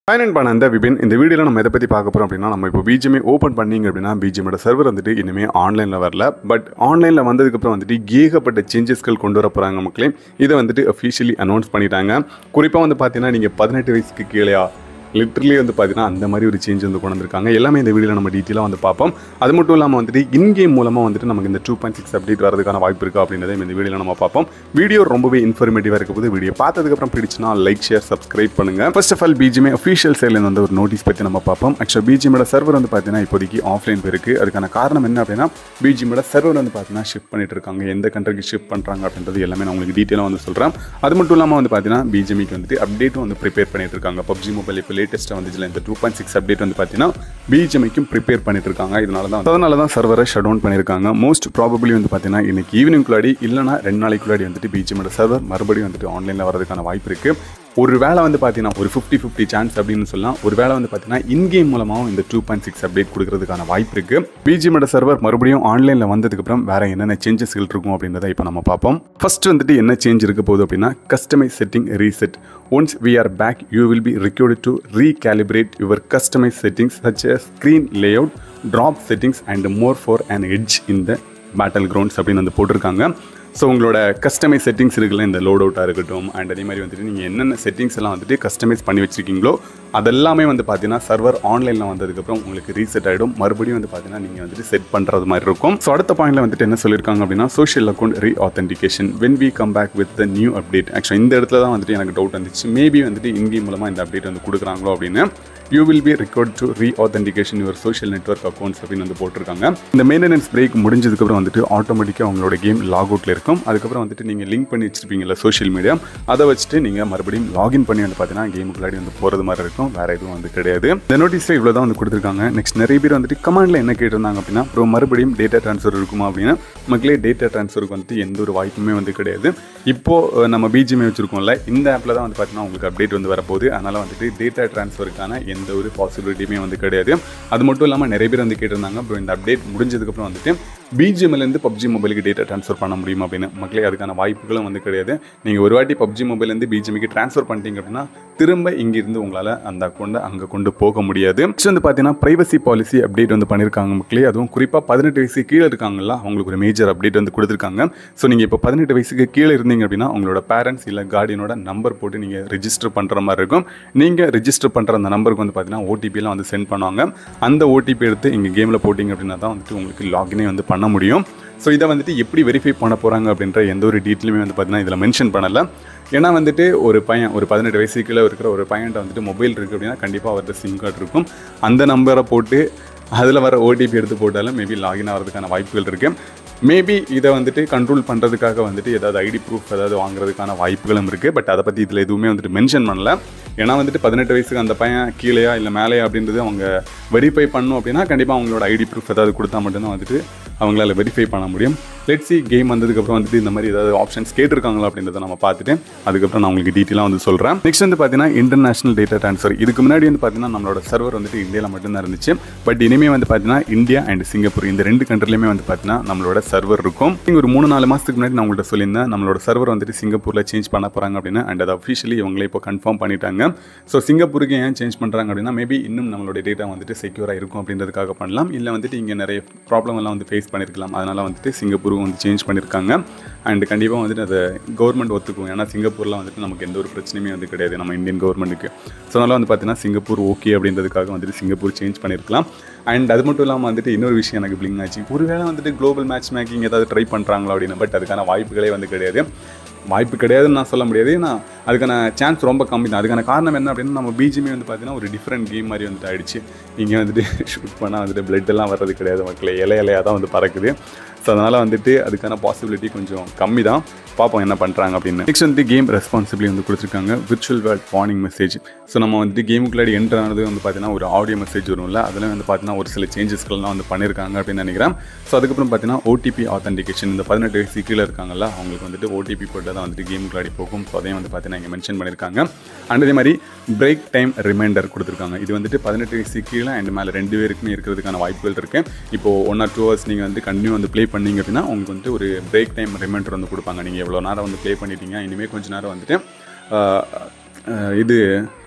final பண்ண அந்த விபின் இந்த வீடியோவில் நம்ம எதை பற்றி பார்க்க போகிறோம் அப்படின்னா நம்ம இப்போ பிஜிஎம்ஐ ஓப்பன் பண்ணீங்க அப்படின்னா பிஜிஎமோட சர்வர் வந்துட்டு இனிமேல் ஆன்லைனில் வரல பட் ஆன்லைனில் வந்ததுக்கப்புறம் வந்துட்டு ஏகப்பட்ட சேஞ்சஸ்கள் கொண்டு வர போகிறாங்க மக்களே இதை வந்துட்டு அஃபிஷியலி அனௌன்ஸ் பண்ணிட்டாங்க குறிப்பாக வந்து பார்த்தீங்கன்னா நீங்கள் பதினெட்டு வயசுக்கு கீழேயா லிட்ரலி வந்து பார்த்தீங்கன்னா அந்த மாதிரி ஒரு சேஞ்ச் வந்து கொண்டு வந்திருக்காங்க எல்லாமே இந்த வீடியோவில் நம்ம டீட்டெயிலாக வந்து பார்ப்போம் அது மட்டும் இல்லாமல் வந்துட்டு இன்கேம் மூலமாக வந்துட்டு நமக்கு இந்த டூ பாயிண்ட் சிக்ஸ் அப்டேட் வரதுக்கான வாய்ப்பு இருக்கா அப்படின்றத இந்த வீடியோவில் நம்ம பார்ப்போம் வீடியோ ரொம்பவே இன்ஃபர்மேட்டிவாக இருக்க போது வீடியோ பார்த்ததுக்கப்புறம் பிடிச்சுன்னா லைக் ஷேர் சப்ஸ்கிரைப் பண்ணுங்க first of all BGM official சைட்லேருந்து வந்து ஒரு நோட்டீஸ் பற்றி நம்ம பார்ப்போம் ஆக்சுவலாக பிஜிஎமோட சர்வர் வந்து பார்த்தீங்கன்னா இப்போதைக்கு ஆஃப்லைன் போயிருக்கு அதுக்கான காரணம் என்ன அப்படின்னா பிஜிஎமோட சர்வர் வந்து பார்த்தீங்கன்னா ஷிஃப்ட் பண்ணிட்டு இருக்காங்க எந்த கண்ட்ரிக்கு ஷிஃப்ட் பண்ணுறாங்க அப்படின்றது எல்லாமே நான் உங்களுக்கு டீட்டெயிலாக வந்து சொல்கிறேன் அது மட்டும் இல்லாமல் வந்து பார்த்தீங்கன்னா பிஜிஎம்க்கு வந்துட்டு அப்டேட்டும் வந்து ப்ரிப்பேர் பண்ணிட்டு இருக்காங்க பப்ஜி மொபைல் இப்போ லேட்டஸ்ட்டாக வந்துச்சுல இந்த டூ பாயிண்ட் சிக்ஸ் அப்டேட் வந்து பார்த்தீங்கன்னா பிஜிஎம்க்கும் ப்ரிப்பேர் பண்ணிட்டு இருக்காங்க இதனால தான் அதனால தான் சர்வரை ஷட் டவுன் பண்ணியிருக்காங்க மோஸ்ட் ப்ராபபிளி வந்து பார்த்தீங்கன்னா இன்னைக்கு ஈவினிங்குள்ளாடி இல்லைனா ரெண்டு நாளைக்குள்ளாடி வந்துட்டு பிஜிஎமோட சர்வர் மறுபடியும் வந்துட்டு ஆன்லைனில் வரதுக்கான வாய்ப்பு இருக்குது ஒரு வேளை வந்து பார்த்தீங்கன்னா ஒரு ஃபிஃப்டி ஃபிஃப்டி சான்ஸ் அப்படின்னு சொல்லலாம் ஒரு வேளை வந்து பார்த்தீங்கன்னா இன்கேம் மூலமாகவும் இந்த டூ பாயிண்ட் சிக்ஸ் அப்டேட் கொடுக்கறதுக்கான வாய்ப்பு இருக்கு பிஜிஎமோட சர்வர் மறுபடியும் ஆன்லைனில் வந்ததுக்கப்புறம் வேற என்னென்ன சேஞ்சஸ்கள் இருக்கும் அப்படின்றத இப்போ நம்ம பார்ப்போம் ஃபர்ஸ்ட் வந்துட்டு என்ன சேஞ்ச் இருக்க போகுது அப்படின்னா customise setting reset once we are back you will be required to recalibrate your customise settings such as screen layout drop settings and more for an edge in the battlegrounds அப்படின்னு வந்து போட்டிருக்காங்க so உங்களோட customise settings இருக்குல்ல இந்த load அவுட்டாக இருக்கட்டும் and அதே மாதிரி வந்துட்டு நீங்கள் என்னென்ன செட்டிங்ஸ் எல்லாம் வந்துட்டு கஸ்டமைஸ் பண்ணி வச்சிருக்கீங்களோ அதெல்லாமே வந்து பார்த்தீங்கன்னா சர்வர் ஆன்லைனில் வந்ததுக்கப்புறம் உங்களுக்கு ரீசெட் ஆகிடும் மறுபடியும் வந்து பார்த்தீங்கன்னா நீங்கள் வந்துட்டு செட் பண்ணுறது மாதிரி இருக்கும் ஸோ அடுத்த பாயிண்ட்ல வந்துட்டு என்ன சொல்லியிருக்காங்க அப்படின்னா social account re authentication when we come back with the new update ஆக்சுவலாக இந்த இடத்துல தான் வந்துட்டு எனக்கு டவுட் வந்துச்சு மேபி வந்துட்டு இங்கேயும் மூலமாக இந்த அப்டேட் வந்து கொடுக்குறாங்களோ அப்படின்னு you will be required to re authentication your social network accounts அப்படின்னு வந்து போட்டிருக்காங்க இந்த மெயின்டெனன்ஸ் பிரேக் முடிஞ்சதுக்கப்புறம் வந்துட்டு ஆட்டோமேட்டிக்காக உங்களோட கேம் லாக் அவுட்டில் இருக்கும் அதுக்கப்புறம் வந்துட்டு நீங்கள் லிங்க் பண்ணி வச்சிருப்பீங்கல்ல சோஷியல் மீடியா அதை வச்சுட்டு நீங்கள் மறுபடியும் லாகின் பண்ணி வந்து பார்த்தீங்கன்னா கேமுக்குள்ளாடி வந்து போகிறது மாதிரி இருக்கும் வேற எதுவும் வந்து கிடையாது இந்த நோட்டீஸில் இவ்வளோ தான் வந்து கொடுத்துருக்காங்க நெக்ஸ்ட் நிறைய பேர் வந்துட்டு கமாண்டில் என்ன கேட்டிருந்தாங்க அப்படின்னா அப்புறம் மறுபடியும் டேட்டா ட்ரான்ஸ்ஃபர் இருக்குமா அப்படின்னா மக்களே டேட்டா ட்ரான்ஸ்ஃபருக்கு வந்துட்டு எந்த ஒரு வாய்ப்புமே வந்து கிடையாது இப்போ அஹ், நம்ம பிஜிஎம்ஐ வச்சிருக்கோம்ல இந்த ஆப்பில் தான் வந்து பார்த்தீங்கன்னா உங்களுக்கு அப்டேட் வந்து வரப்போகுது அதனால் வந்துட்டு டேட்டா ட்ரான்ஸ்ஃபருக்கான எந்த ஒரு பாசிபிலிட்டியுமே வந்து கிடையாது அது மட்டும் இல்லாமல் நிறைய பேர் வந்து கேட்டிருந்தாங்க அப்புறம் இந்த அப்டேட் முடிஞ்சதுக்கப்புறம் வந்துட்டு பிஜிஎம்லேருந்து பப்ஜி மொபைலுக்கு டேட்டா ட்ரான்ஸ்ஃபர் பண்ண முடியுமா அப்படின்னு மக்களே அதுக்கான வாய்ப்புகளும் வந்து கிடையாது நீங்கள் ஒரு வாட்டி பப்ஜி மொபைல்லேருந்து பிஜிஎம்க்கு ட்ரான்ஸ்ஃபர் பண்ணிட்டீங்க அப்படின்னா திரும்ப இங்கிருந்து உங்களால் அந்த அக்கௌண்ட்டை அங்கே கொண்டு போக முடியாது Next வந்து பார்த்தீங்கன்னா ப்ரைவசி பாலிசி அப்டேட் வந்து பண்ணியிருக்காங்க மக்களே அதுவும் குறிப்பாக பதினெட்டு வயசு கீழே இருக்காங்கல்ல அவங்களுக்கு ஒரு மேஜர் அப்டேட் வந்து கொடுத்துருக்காங்க ஸோ நீங்கள் இப்போ பதினெட்டு வயசுக்கு கீழே இருந்தீங்க அப்படின்னா உங்களோட பேரண்ட்ஸ் இல்லை கார்டியனோட நம்பர் போட்டு நீங்கள் ரெஜிஸ்டர் பண்ணுற மாதிரி இருக்கும் நீங்கள் ரெஜிஸ்டர் பண்ணுற அந்த நம்பருக்கு வந்து பார்த்தீங்கன்னா ஓடிபிலாம் வந்து சென்ட் பண்ணுவாங்க அந்த ஓடிபி எடுத்து இங்கே கேமில் போட்டிங்க அப்படின்னா தான் வந்துட்டு உங்களுக்கு லாகினே வந்து பண்ண முடியும் ஸோ இதை வந்துட்டு எப்படி வெரிஃபை பண்ண போகிறாங்க அப்படின்ற எந்த ஒரு டீட்டெயிலுமே வந்து பார்த்தீங்கன்னா இதில் மென்ஷன் பண்ணலை ஏன்னா வந்துட்டு ஒரு பையன் ஒரு பதினெட்டு வயசு கீழே இருக்கிற ஒரு பையன்ட்ட வந்துட்டு மொபைல் இருக்குது அப்படின்னா கண்டிப்பாக அவர்கிட்ட சிம் கார்டு இருக்கும் அந்த நம்பரை போட்டு அதில் வர ஓடிபி எடுத்து போட்டாலும் மேபி லாகின் ஆகிறதுக்கான வாய்ப்புகள் இருக்குது மேபி இதை வந்துட்டு கண்ட்ரோல் பண்ணுறதுக்காக வந்துட்டு ஏதாவது ஐடி ப்ரூஃப் ஏதாவது வாங்குறதுக்கான வாய்ப்புகளும் இருக்குது பட் அதை பற்றி இதில் எதுவுமே வந்துட்டு மென்ஷன் பண்ணல ஏன்னா வந்துட்டு பதினெட்டு வயசுக்கு அந்த பையன் கீழேயா இல்லை மேலேயா அப்படின்றது அவங்க வெரிஃபை பண்ணும் அப்படின்னா கண்டிப்பாக அவங்களோட ஐடி ப்ரூஃப் ஏதாவது கொடுத்தா மட்டும்தான் வந்துட்டு அவங்களால வெரிஃபை பண்ண முடியும் லெட் சி கேம் வந்ததுக்கப்புறம் வந்துட்டு இந்த மாதிரி ஏதாவது ஆப்ஷன்ஸ் கேட்டிருக்காங்களா அப்படின்றத நம்ம பார்த்துட்டு அதுக்கப்புறம் நான் உங்களுக்கு டீட்டெயிலாக வந்து சொல்கிறேன் நெக்ஸ்ட் வந்து பார்த்தீங்கன்னா இன்டர்நேஷனல் டேட்டா ட்ரான்ஸ்ஃபர் இதுக்கு முன்னாடி வந்து பார்த்தீங்கன்னா நம்மளோட சர்வர் வந்துட்டு இந்தியாவில் மட்டும்தான் இருந்துச்சு பட் இனிமேல் வந்து பார்த்தீங்கன்னா இந்தியா அண்ட் சிங்கப்பூர் இந்த ரெண்டு கண்ட்ரிலையுமே வந்து பார்த்தீங்கன்னா நம்மளோட சர்வர் இருக்கும் இங்க ஒரு மூணு நாலு மாதத்துக்கு முன்னாடி நான் உங்கள்கிட்ட சொல்லியிருந்தேன் நம்மளோட சர்வர் வந்துட்டு சிங்கப்பூரில் சேஞ்ச் பண்ண போகிறாங்க அப்படின்னு அண்ட் அதை அஃபிஷியலி இவங்களே இப்போ கன்ஃபார்ம் பண்ணிட்டாங்க ஸோ சிங்கப்பூருக்கு ஏன் சேஞ்ச் பண்ணுறாங்க அப்படின்னா மேபி இன்னும் நம்மளோட டேட்டா வந்துட்டு செக்யூராக இருக்கும் அப்படின்றதுக்காக பண்ணலாம் இல்லை வந்துட்டு இங்கே நிறைய ப்ராப்ளம் எல்லாம் வந்து ஃபேஸ் பண்ணியிருக்கலாம் அதனால் வந்துட்டு சிங்கப்பூரும் வந்து சேஞ்ச் பண்ணியிருக்காங்க அண்ட் கண்டிப்பாக வந்துட்டு அதை கவர்மெண்ட் ஒத்துக்கும் ஏன்னா சிங்கப்பூரில் வந்துட்டு நமக்கு எந்த ஒரு பிரச்சனையுமே வந்து கிடையாது நம்ம இந்தியன் கவர்மெண்ட்டுக்கு ஸோ அதனால் வந்து பார்த்தீங்கன்னா சிங்கப்பூர் ஓகே அப்படின்றதுக்காக வந்துட்டு சிங்கப்பூர் சேஞ்ச் பண்ணியிருக்கலாம் அண்ட் அது மட்டும் இல்லாமல் வந்துட்டு இன்னொரு விஷயம் எனக்கு பிளிங் ஆச்சு ஒருவேளை வந்துட்டு குளோபல் மேட்ச் மேக்கிங் ஏதாவது ட்ரை பண்ணுறாங்களா அப்படின்னு பட் அதுக்கான வாய்ப்புகளே வந்து கிடையாது வாய்ப்பு கிடையாதுன்னு நான் சொல்ல முடியாது ஏன்னா அதுக்கான சான்ஸ் ரொம்ப கம்மி தான் அதுக்கான காரணம் என்ன அப்படின்னா நம்ம பிஜிஎமே வந்து பார்த்தீங்கன்னா ஒரு டிஃப்ரெண்ட் கேம் மாதிரி வந்துட்டு ஆயிடுச்சு இங்கே வந்துட்டு ஷூட் பண்ணால் வந்துட்டு blood எல்லாம் வர்றது கிடையாது மக்களே இலை இலையாக தான் வந்து பறக்குது ஸோ அதனால் வந்துட்டு அதுக்கான பாசிபிலிட்டி கொஞ்சம் கம்மி தான் பார்ப்போம் என்ன பண்ணுறாங்க அப்படின்னு நெக்ஸ்ட் வந்து கேம் ரெஸ்பான்சிபிலி வந்து கொடுத்துருக்காங்க virtual world warning message so நம்ம வந்துட்டு கேமுக்குள்ளாடி என்ட்ரு ஆனது வந்து பார்த்தீங்கன்னா ஒரு ஆடியோ மெசேஜ் வரும்ல அதில் வந்து பார்த்தீங்கன்னா ஒரு சில சேஞ்சஸ்கள்லாம் வந்து பண்ணியிருக்காங்க அப்படின்னு நினைக்கிறேன் ஸோ அதுக்கப்புறம் பார்த்தீங்கன்னா ஓடிபி ஆத்தென்டிகேஷன் இந்த பதினெட்டு வயசு கீழே இருக்காங்கல்ல அவங்களுக்கு வந்துட்டு ஓடிபி போட்டு தான் வந்துட்டு கேமுக்குள்ளாடி போகும் ஸோ அதையும் வந்து பார்த்தீங்கன்னா இங்கே மென்ஷன் பண்ணியிருக்காங்க அண்ட் அதே மாதிரி பிரேக் டைம் ரிமைண்டர் கொடுத்துருக்காங்க இது வந்துட்டு பதினெட்டு வயசு கீழே அண்ட் மேலே ரெண்டு பேருக்குமே இருக்கிறதுக்கான வாய்ப்புகள் இருக்குது இப்போ ஒன் ஆர் டூ ஹவர்ஸ் நீங்கள் வந்து கண்டினியூ வந்து ப்ளே பண்ணீங்க அப்படின்னா உங்களுக்கு வந்துட்டு ஒரு பிரேக் டைம் ரிமைண்டர் வந்து கொடுப்பாங்க நீங்கள் எவ்வளோ நேரம் வந்து ப்ளே பண்ணிட்டீங்க இனிமேல் கொஞ்ச நேரம் வந்துட்டு ஆஹ், அஹ் இது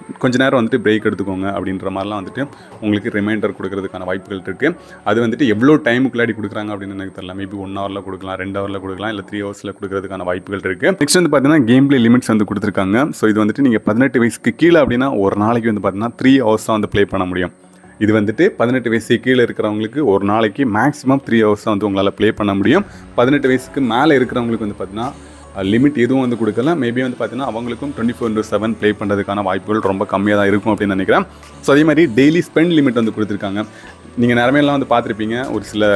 கொஞ்ச நேரம் வந்துட்டு பிரேக் எடுத்துக்கோங்க அப்படின்ற மாதிரிலாம் வந்துட்டு உங்களுக்கு ரிமைண்டர் கொடுக்கறதுக்கான வாய்ப்புகள் இருக்குது அது வந்துட்டு எவ்வளோ டைமுக்குள்ளாடி கொடுக்குறாங்க அப்படின்னு எனக்கு தெரியல மேபி ஒன் ஹவரில் கொடுக்கலாம் ரெண்டு ஹவரில் கொடுக்கலாம் இல்லை த்ரீ ஹவர்ஸில் கொடுக்கறதுக்கான வாய்ப்புகள் இருக்குது நெக்ஸ்ட் வந்து பார்த்தீங்கன்னா கேம் பிளே லிமிட்ஸ் வந்து கொடுத்துருக்காங்க ஸோ இது வந்துட்டு நீங்கள் பதினெட்டு வயசுக்கு கீழே அப்படின்னா ஒரு நாளைக்கு வந்து பார்த்தீங்கன்னா த்ரீ ஹவர்ஸ் தான் வந்து ப்ளே பண்ண முடியும் இது வந்துட்டு பதினெட்டு வயசு கீழே இருக்கிறவங்களுக்கு ஒரு நாளைக்கு மேக்ஸிமம் த்ரீ ஹவர்ஸ் தான் வந்து உங்களால் ப்ளே பண்ண முடியும் பதினெட்டு வயசுக்கு மேலே இருக்கிறவங்களுக்கு வந்து பார்த்தீங்கன்னா லிமிட் எதுவும் வந்து கொடுக்கல மேபி வந்து பார்த்தீங்கன்னா அவங்களுக்கும் twenty four into seven play பண்ணுறதுக்கான வாய்ப்புகள் ரொம்ப கம்மியாக தான் இருக்கும் அப்படின்னு நினைக்கிறேன் ஸோ அதே மாதிரி டெய்லி ஸ்பெண்ட் லிமிட் வந்து கொடுத்துருக்காங்க நீங்கள் நிறைமையெல்லாம் வந்து பார்த்துருப்பீங்க ஒரு சில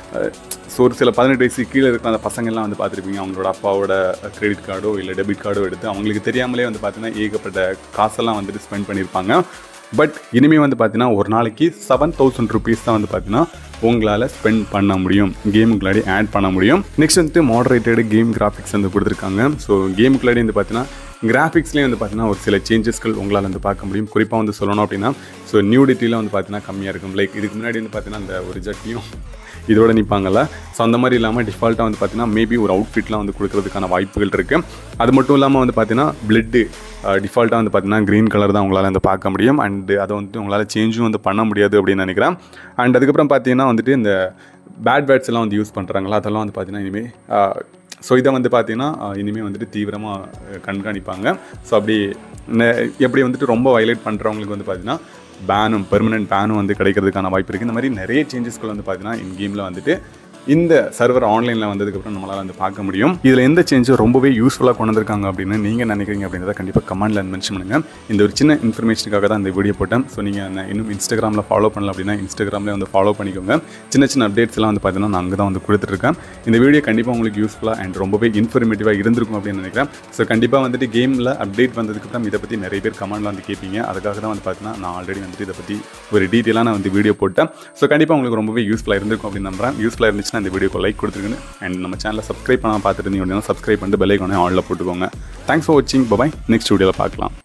ஸோ ஒரு சில பதினெட்டு வயசு கீழே இருக்கிற அந்த பசங்கள்லாம் வந்து பார்த்துருப்பீங்க அவங்களோட அப்பாவோட கிரெடிட் கார்டோ இல்லை டெபிட் கார்டோ எடுத்து அவங்களுக்கு தெரியாமலே வந்து பார்த்தீங்கன்னா ஏகப்பட்ட காசெல்லாம் வந்துட்டு ஸ்பெண்ட் பண்ணியிருப்பாங்க பட் இனிமேல் வந்து பார்த்தீங்கன்னா ஒரு நாளைக்கு செவன் தௌசண்ட் ருபீஸ் தான் வந்து பார்த்தீங்கன்னா உங்களால் ஸ்பெண்ட் பண்ண முடியும் கேமுக்குள்ளாடி ஆட் பண்ண முடியும் நெக்ஸ்ட் வந்துட்டு மாடரேட்டடு கேம் கிராஃபிக்ஸ் வந்து கொடுத்துருக்காங்க ஸோ கேமுக்குள்ளாடி வந்து பார்த்தீங்கன்னா கிராஃபிக்ஸ்லேயே வந்து பார்த்தீங்கன்னா ஒரு சில சேஞ்சஸ்கள் உங்களால் வந்து பார்க்க முடியும் குறிப்பாக வந்து சொல்லணும் அப்படின்னா ஸோ நியூடிட்டியில் வந்து பார்த்தீங்கன்னா கம்மியாக இருக்கும் லைக் இதுக்கு முன்னாடி வந்து பார்த்தீங்கன்னா அந்த ஒரு ஜட்டியும் இதோட நிற்பாங்கல்ல ஸோ அந்த மாதிரி இல்லாமல் டிஃபால்ட்டாக வந்து பார்த்தீங்கன்னா மேபி ஒரு அவுட்ஃபிட்லாம் வந்து கொடுக்கறதுக்கான வாய்ப்புகள் இருக்குது அது மட்டும் இல்லாமல் வந்து பார்த்தீங்கன்னா பிளட்டு டிஃபால்ட்டாக வந்து பார்த்தீங்கன்னா க்ரீன் கலர் தான் உங்களால் வந்து பார்க்க முடியும் அண்டு அதை வந்துட்டு உங்களால் சேஞ்சும் வந்து பண்ண முடியாது அப்படின்னு நினைக்கிறேன் அண்ட் அதுக்கப்புறம் பார்த்தீங்கன்னா வந்துட்டு இந்த பேட் வேர்ட்ஸ் எல்லாம் வந்து யூஸ் பண்ணுறாங்களா அதெல்லாம் வந்து பார்த்தீங்கன்னா இனிமேல் ஸோ இதை வந்து பார்த்தீங்கன்னா இனிமேல் வந்துட்டு தீவிரமாக கண்காணிப்பாங்க ஸோ அப்படி நெ- எப்படி வந்துட்டு ரொம்ப வயலேட் பண்ணுறவங்களுக்கு வந்து பார்த்தீங்கன்னா பேனும் பெர்மனெண்ட் பேனும் வந்து கிடைக்கிறதுக்கான வாய்ப்பு இருக்குது இந்த மாதிரி நிறைய சேஞ்சஸ்கள் வந்து பார்த்தீங்கன்னா இன் கேமில் வந்துட்டு இந்த சர்வர் ஆன்லைனில் வந்ததுக்கப்புறம் நம்மளால் வந்து பார்க்க முடியும் இதில் எந்த சேஞ்சும் ரொம்பவே யூஸ்ஃபுல்லாக கொண்டு வந்திருக்காங்க அப்படின்னு நீங்கள் நினைக்கிறீங்க அப்படின்றத கண்டிப்பாக கமெண்ட்டில் மென்ஷன் பண்ணுங்கள் இந்த ஒரு சின்ன இன்ஃபர்மேஷனுக்காக தான் இந்த வீடியோ போட்டேன் ஸோ நீங்கள் என்ன இன்னும் இன்ஸ்டாகிராமில் ஃபாலோ பண்ணல அப்படின்னா இன்ஸ்டாகிராமில் வந்து ஃபாலோ பண்ணிக்கோங்க சின்ன சின்ன அப்டேட்ஸ் எல்லாம் வந்து பார்த்தீங்கன்னா நான் அங்கே தான் வந்து கொடுத்துட்ருக்கேன் இந்த வீடியோ கண்டிப்பாக உங்களுக்கு யூஸ்ஃபுல்லாக அண்ட் ரொம்பவே இன்ஃபர்மேட்டிவாக இருந்திருக்கும் அப்படின்னு நினைக்கிறேன் ஸோ கண்டிப்பாக வந்துட்டு கேமில் அப்டேட் வந்ததுக்கப்புறம் இதை பற்றி நிறைய பேர் கமெண்ட்டில் வந்து கேட்பீங்க அதுக்காக தான் வந்து பார்த்தீங்கன்னா நான் ஆல்ரெடி வந்துட்டு இதை பற்றி ஒரு டீட்டெயிலாக நான் வந்து வீடியோ போட்டேன் ஸோ கண்டிப்பாக உங்களுக்கு ரொம்பவே யூஸ்ஃபுல்லாக இருந்திருக்கும் அப்படின்னு நம்புறேன் யூஸ்ஃபுல்லாக இருந்துச்சுன்னா இந்த வீடியோக்கு லைக் கொடுத்துருங்க அண்ட் நம்ம சேனலை சப்ஸ்கிரைப் பண்ணாமல் பார்த்துட்டு இருந்தீங்க அப்படின்னா சப்ஸ்கிரைப் பண்ணிட்டு பெல் ஐக்கானே ஆனில் போட்டுக்கோங்க தேங்க்ஸ் ஃபார் வாட்சிங் பபாய் நெக்ஸ்ட் வீடியோவில் பார்க்கலாம்